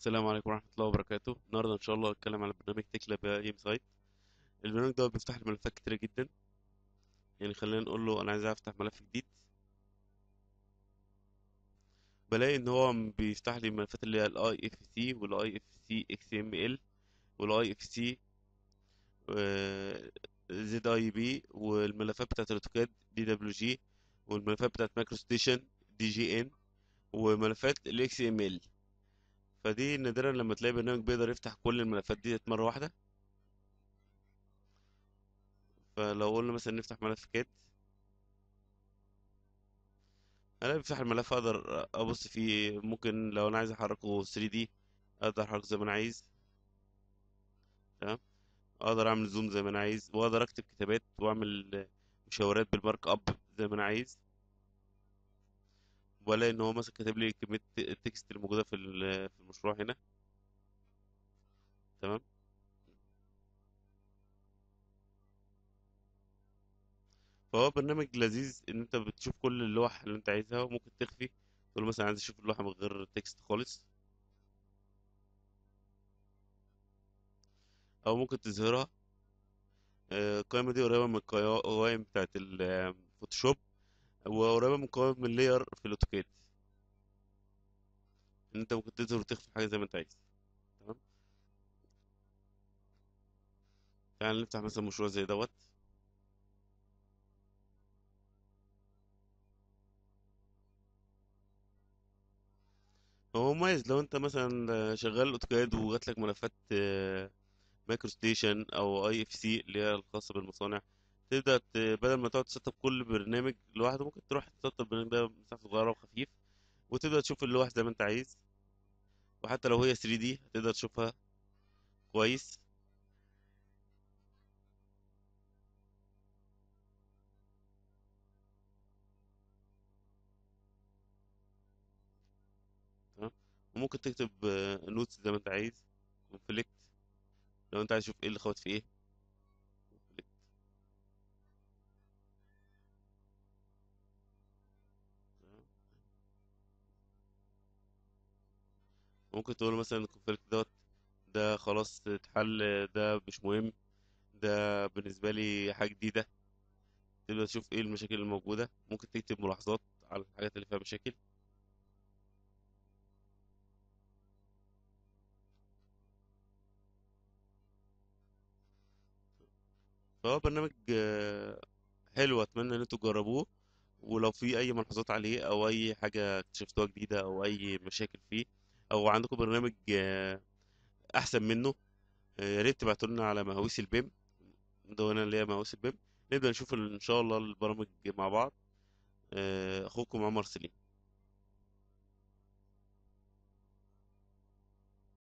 السلام عليكم ورحمة الله وبركاته النهاردة إن شاء الله هنتكلم على برنامج تكلا بي سايت البرنامج ده بيفتح لي ملفات كتيرة جدا يعني خلينا نقول له أنا عايز أفتح ملف جديد بلاقي إن هو م- بيفتح لي الملفات اللي هي ال IFC وال IFC XML وال IFC ZIB والملفات بتاعت الأوتوكاد DWG والملفات بتاعت مايكرو ستيشن DGN وملفات ال XML فدي نادرا لما تلاقي برنامج بيقدر يفتح كل الملفات دي مرة واحدة فلو قلنا مثلا نفتح ملف كات انا بفتح الملف اقدر ابص فيه ممكن لو انا عايز احركه 3D اقدر احركه زي ما انا عايز تمام اقدر اعمل زوم زي ما انا عايز واقدر اكتب كتابات واعمل مشاورات بالمارك اب زي ما انا عايز والاقي ان هو مثلا كاتب لي كميه التكست اللي موجوده في ال- في المشروع هنا تمام فهو برنامج لذيذ ان انت بتشوف كل اللوح اللي انت عايزها وممكن تخفي تقول مثلا عايز اشوف اللوحه من غير تكست خالص او ممكن تظهرها آه، القائمه دي قريبه من القوائم بتاعت الفوتوشوب وقريبه من قوائم اللاير في الاوتوكاد ان انت ممكن تظهر وتخفي حاجه زي ما انت عايز تمام يعني نفتح مثلا مشروع زي دوت هو مميز لو انت مثلا شغال اوتوكاد وجات لك ملفات آه، مايكرو ستيشن او اي اف سي اللي هي الخاصه بالمصانع تبدا ت- بدل ما تقعد تسطب كل برنامج لوحده ممكن تروح تسطب البرنامج ده مساحته صغيره وخفيف وتبدا تشوف اللوح زي ما انت عايز وحتى لو هي 3 دي هتقدر تشوفها كويس تمام وممكن تكتب نوتس زي ما انت عايز كونفليكت لو انت عايز تشوف ايه اللي خبط في ايه conflict. تمام ممكن تقول مثلا الكونفليكت دوت ده خلاص اتحل ده مش مهم ده بالنسبه لي حاجه جديده تبدا تشوف ايه المشاكل الموجوده ممكن تكتب ملاحظات على الحاجات اللي فيها مشاكل فهو برنامج آه، حلو اتمنى ان انتوا تجربوه ولو في اي ملحوظات عليه او اي حاجه اكتشفتوها جديده او اي مشاكل فيه او عندكم برنامج آه، احسن منه آه، يا ريت تبعتوا لنا على مهويس البيم مدونة اللي هي مهووس البيم نبدأ نشوف ان شاء الله البرامج مع بعض آه، اخوكم عمر سليم